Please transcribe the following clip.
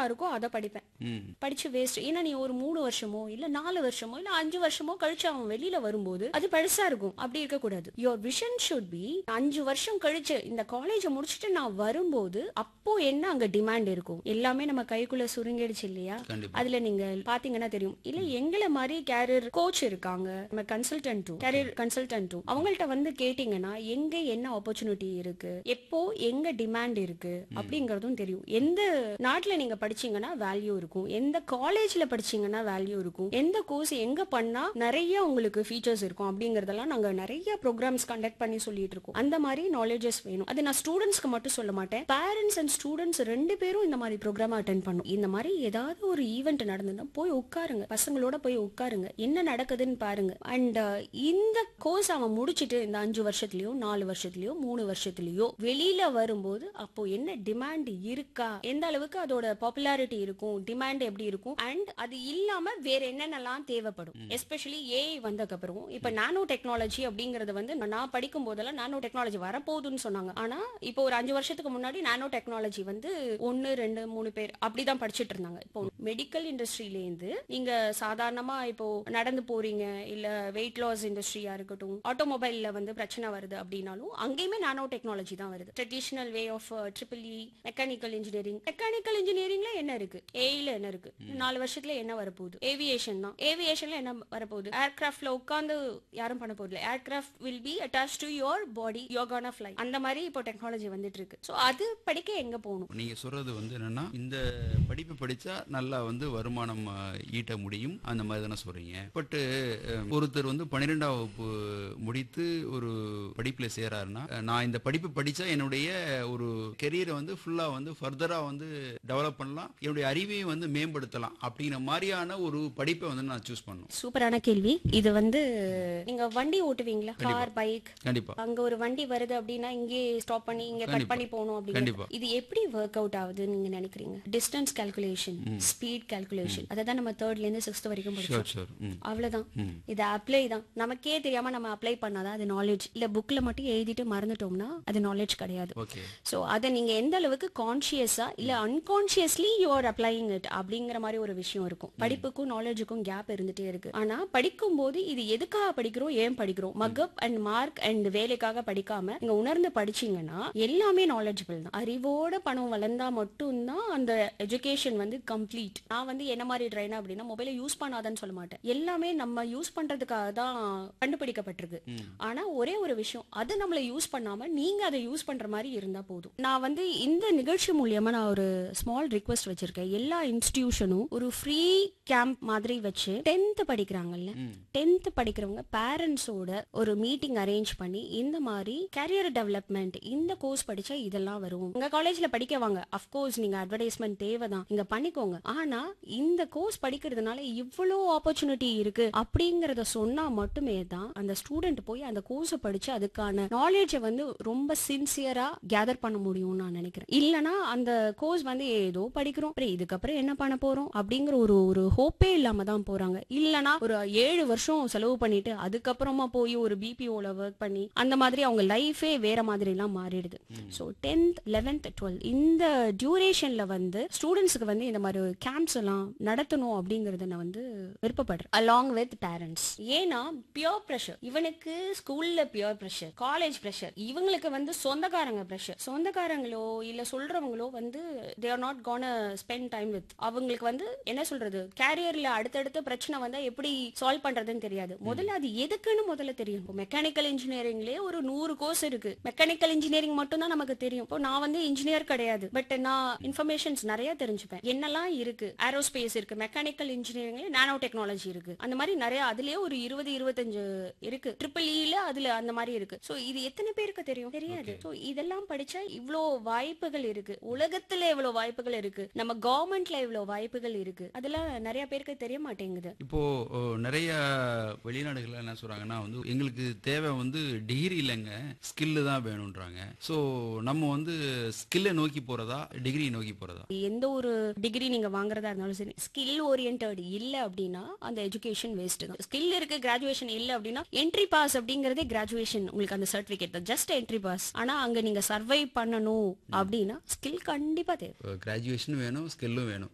இருக்கோ அதை படிப்பேன் ம் படிச்சு வேஸ்ட் ஏன்னா நீ ஒரு மூணு வருஷமோ இல்ல நாலு வருஷமோ இல்ல அஞ்சு வருஷமோ கழிச்சு அவன் வெளியில வரும்போது அது பெருசா இருக்கும் அப்படி இருக்க கூடாது யோர் விஷன் ஷுட் பி அஞ்சு வருஷம் கழிச்சு இந்த காலேஜை முடிச்சுட்டு நான் வரும்போது அப்போ என்ன அங்க டிமாண்ட் இருக்கும் எல்லாமே நம்ம கைக்குள்ள சுருங்கிடுச்சு இல்லையா கண்டிப்பா அதுல நீங்க பாத்தீங்கன்னா தெரியும் இல்ல எங்களை மாதிரி கேரியர் கோச் இருக்காங்க நம்ம கன்சல்டன்ட்டும் கேரியர் கன்சல்டன்ட்டும் அவங்கள்ட்ட வந்து கேட்டீங்கன்னா எங்க என்ன ஆப்பர்ச்சுனிட்டி இருக்கு எப்போ எங்க டிமாண்ட் இருக்கு அப்படிங்கறதும் தெரியும் எந்த நாட்டுல நீங்க படிச்சீங்கன்னா வேல்யூ இருக்கும் எந்த காலேஜ்ல படிச்சீங்கன்னா வேல்யூ இருக்கும் எந்த கோர்ஸ் எங்க பண்ணா நிறைய உங்களுக்கு ஃபீச்சர்ஸ் இருக்கும் அப்படிங்கறதெல்லாம் நாங்க நிறைய ப்ரோக்ராம்ஸ் கண்டக்ட் பண்ணி சொல்லிட்டு இருக்கோம் அந்த மாதிரி நாலேஜஸ் வேணும் அது நான் ஸ்டூடெண்ட்ஸ்க்கு மட்டும் சொல்ல மாட்டேன் பேரண்ட்ஸ் அண்ட் ஸ்டூடெண்ட்ஸ் ரெண்டு பேரும் இந்த மாதிரி ப்ரோக்ராம் அட்டென்ட் பண்ணும் இந்த மாதிரி ஏதாவது ஒரு ஈவெண்ட் நடந்ததுன்னா போய் உட்காருங்க பசங்களோட போய் உட்காருங்க என்ன நடக்குதுன்னு பாருங்க அண்ட் இந்த கோர்ஸ் அவன் முடிச்சிட்டு இந்த அஞ்சு வருஷத்துலயோ நாலு வருஷத்துலயோ மூணு வருஷத்துலயோ வெளியில வரும்போது அப்போ என்ன டிமாண்ட் இருக்கா எந்த அளவுக்கு அதோட பாப்புலாரிட்டி இருக்கும் டிமாண்ட் எப்படி இருக்கும் அண்ட் அது இல்லாம வேற என்னென்னலாம் தேவைப்படும் எஸ்பெஷலி ஏஐ வந்ததுக்கு அப்புறம் இப்ப நானோ டெக்னாலஜி அப்படிங்கறது வந்து நான் படிக்கும் போதெல்லாம் நானோ டெக்னாலஜி வரப்போகுதுன்னு சொன்னாங்க ஆனா இப்போ ஒரு அஞ்சு வருஷத்துக்கு முன்னாடி நானோ டெக்னாலஜி வந்து ஒன்னு ரெண்டு மூணு பேர் அப்படிதான் படிச்சிட்டு இருந்தாங்க இப்போ மெடிக்கல் இண்டஸ்ட்ரியில இருந்து நீங்க சாதாரணமா இப்போ நடந்து போறீங்க இல்ல வெயிட் லாஸ் இண்டஸ்ட்ரியா இருக்கட்டும் ஆட்டோமொபைல்ல வந்து பிரச்சனை வருது அப்படின்னாலும் அங்கேயுமே நானோ டெக்னாலஜி தான் வருது traditional way of triple E mechanical engineering mechanical இன்ஜினியரிங்ல என்ன இருக்கு ஏஐல என்ன இருக்கு நாலு வருஷத்துல என்ன வரப்போகுது ஏவியேஷன் தான் ஏவியேஷன்ல என்ன வரப்போகுது ஏர்கிராஃப்ட்ல உட்காந்து யாரும் பண்ண போகுது aircraft will be attach to your body யோகானா ஃபிளை அந்த மாதிரி இப்போ டெக்னாலஜி வந்துட்டு இருக்கு ஸோ அது படிக்க எங்க போகணும் நீங்க சொல்றது வந்து என்னன்னா இந்த படிப்பு படிச்சா நல்லா வந்து வருமானம் அஹ், ஈட்ட முடியும் அந்த மாதிரி தானே சொல்றீங்க பட் ஒருத்தர் வந்து பன்னிரெண்டாம் வகுப்பு முடித்து ஒரு படிப்புல சேராருன்னா அஹ், நான் இந்த படிப்பு படிச்சா என்னுடைய ஒரு கெரியரை வந்து ஃபுல்லா வந்து ஃபர்தரா வந்து டெவலப் பண்ணலாம் என்னுடைய அறிவையும் வந்து மேம்படுத்தலாம் அப்படிங்கிற மாதிரியான ஒரு படிப்பை வந்து நான் சூஸ் பண்ணணும் சூப்பரான கேள்வி இது வந்து நீங்க வண்டி ஓட்டுவீங்களா கார் பைக் கண்டிப்பா அங்க ஒரு வண்டி வருது அப்படின்னா இங்கே ஸ்டாப் பண்ணி இங்க கட் கண்டிப்பா. பண்ணி போகணும் கண்டிப்பா. அப்படிங்க இது எப்படி ஒர்க் அவுட் ஆகுதுன்னு நீங்க நினைக்கிறீங்க டிஸ்டன்ஸ் கால்குலேஷன் ஸ்பீட் கால்குலேஷன் அதை தான் நம்ம தேர்ட்ல இருந்து சிக்ஸ்த் வரைக்கும் படிச்சோம் ஷோர் ஷோர் ம் அவ்வளவுதான் ம். இது அப்ளை தான் நமக்கே தெரியாம நம்ம அப்ளை பண்ணாதான் அது நாலேஜ் இல்ல புக்ல மட்டும் எழுதிட்டு மறந்துட்டோம்னா அது நாலேஜ் கிடையாது ஓகே சோ அதை நீங்க எந்த அளவுக்கு கான்சியஸா இல்ல unconsciously you are applying it அப்படிங்கிற மாதிரி ஒரு விஷயம் இருக்கும் படிப்புக்கும் நாலேஜுக்கும் கேப் இருந்துட்டே இருக்கு ஆனா படிக்கும் போது இது எதுக்காக படிக்கிறோம் ஏன் படிக்கிறோம் மக்கப் அண்ட் மார்க் அண்ட் வேலைக்காக படிக்காம நீங்க உணர்ந்து படிச்சீங்கன்னா எல்லாமே நாலேஜபிள் தான் அறிவோட பணம் வளர்ந்தா மட்டும்தான் அந்த எஜுகேஷன் வந்து கம்ப்ளீட் நான் வந்து என்ன மாதிரி ட்ரைனா அப்படின்னா மொபைலை யூஸ் பண்ணாதன்னு சொல்ல மாட்டேன் எல்லாமே நம்ம யூஸ் பண்றதுக்காக தான் கண்டுபிடிக்கப்பட்டிருக்கு ம். ஆனா ஒரே ஒரு விஷயம் அது நம்மள யூஸ் பண்ணாம நீங்க அதை யூஸ் பண்ற மாதிரி இருந்தா போதும் நான் வந்து இந்த நிகழ்ச்சி மூலியமா நான் ஒரு ஸ்மால் ரிக்வெஸ்ட் வச்சிருக்கேன் எல்லா இன்ஸ்டிடியூஷனும் ஒரு ஃப்ரீ கேம்ப் மாதிரி வச்சு டென்த் படிக்கிறாங்கல்ல ம் டென்த் படிக்கிறவங்க பேரண்ட்ஸோட ஒரு மீட்டிங் அரேஞ்ச் பண்ணி இந்த மாதிரி கேரியர் டெவலப்மெண்ட் இந்த கோர்ஸ் படிச்சா இதெல்லாம் வரும் உங்க காலேஜ்ல படிக்க வாங்க அஃப்கோர்ஸ் நீங்க அட்வர்டைஸ்மெண்ட் தேவைதான் இங்க பண்ணிக்கோங்க ஆனா இந்த கோர்ஸ் படிக்கிறதுனால இவ்வளோ ஆப்பர்ச்சுனிட்டி இருக்கு அப்படிங்கறத சொன்னா மட்டுமே தான் அந்த ஸ்டூடெண்ட் போய் அந்த கோர்ஸை படிச்சு அதுக்கான நாலேஜை வந்து ரொம்ப சின்சியரா கேதர் பண்ண முடியும்னு நான் நினைக்கிறேன் இல்லனா அந்த கோர்ஸ் வந்து ஏதோ படிக்கிறோம் அப்புறம் இதுக்கப்புறம் என்ன பண்ண போறோம் அப்படிங்கிற ஒரு ஒரு ஹோப்பே இல்லாம தான் போறாங்க இல்லனா ஒரு ஏழு வருஷம் செலவு பண்ணிட்டு அதுக்கப்புறமா போய் ஒரு பிபிஓல ஒர்க் பண்ணி அந்த மாதிரி அவங்க லைஃபே வேற மாதிரி எல்லாம் மாறிடுது ஸோ டென்த் லெவன்த் டுவெல் இந்த டியூரேஷன்ல வந்து ஸ்டூடெண்ட்ஸுக்கு வந்து இந்த மாதிரி கேம்ப்ஸ் எல்லாம் நடத்தணும் அப்படிங்கறத நான் வந்து விருப்பப்படுறேன் அலாங் வித் பேரண்ட்ஸ் ஏன்னா பியோர் ப்ரெஷர் இவனுக்கு ஸ்கூல்ல பியோர் ப்ரெஷர் காலேஜ் ப்ரெஷர் இவங்களுக்கு வந்து சொந்தக்காரங்க ப்ரெஷர் சொந்தக்காரங்களோ இல்ல சொல்றவங்களோ வந்து they are not gonna spend time with அவங்களுக்கு வந்து என்ன சொல்றது கேரியர்ல அடுத்தடுத்த பிரச்சனை வந்தா எப்படி சால்வ் பண்றதுன்னு தெரியாது முதல்ல அது எதுக்குன்னு முதல்ல தெரியும் மெக்கானிக்கல் இன்ஜினியரிங்லயே ஒரு நூறு கோர்ஸ் இருக்கு மெக்கானிக்கல் இன்ஜினியரிங் மட்டும் தான் நமக்கு தெரியும் இப்போ நான் வந்து இன்ஜினியர் கிடையாது பட் நான் இன்ஃபர்மேஷன்ஸ் நிறைய தெரிஞ்சுப்பேன் என்னெல்லாம் இருக்கு ஏரோஸ்பேஸ் இருக்கு மெக்கானிக்கல் இன்ஜினியரிங்ல நானோ டெக்னாலஜி இருக்கு அந்த மாதிரி நிறைய அதுலயே ஒரு இருபது இருபத்தஞ்சு இருக்கு ட்ரிபிள் இல அதுல அந்த மாதிரி இருக்கு சோ இது எத்தனை பேருக்கு தெரியும் தெரியாது சோ இதெல்லாம் படிச்சா இவ்ளோ வாய்ப்புகள் இருக்கு உலகத்துல இவ்வளவு வாய்ப்புகள் இருக்கு நம்ம கவர்மெண்ட்ல இவ்வளவு வாய்ப்புகள் இருக்கு அதெல்லாம் நிறைய பேருக்கு தெரிய மாட்டேங்குது இப்போ ஓ, நிறைய வெளிநாடுகள்ல என்ன சொல்றாங்கன்னா வந்து எங்களுக்கு தேவை வந்து டிகிரி இல்லைங்க ஸ்கில்லு தான் வேணும்ன்றாங்க ஸோ நம்ம வந்து ஸ்கில்லை நோக்கி போறதா டிகிரி நோக்கி போறதா எந்த ஒரு டிகிரி நீங்க வாங்குறதா இருந்தாலும் சரி ஸ்கில் ஓரியன்ட் இல்ல அப்படின்னா அந்த எஜுகேஷன் வேஸ்ட் தான் ஸ்கில் இருக்கு கிராஜுவேஷன் இல்ல அப்படின்னா என்ட்ரி பாஸ் அப்படிங்கறதே கிராஜுவேஷன் உங்களுக்கு அந்த சர்டிபிகேட் தான் ஜஸ்ட் என்ட்ரி பாஸ் ஆனா அங்க நீங்க சர்வை பண்ணணும் அப்படின்னா ஸ்கில் கண்டிப்பா தேவை கிராஜுவேஷன் வேணும் ஸ்கில்லும் வேணும்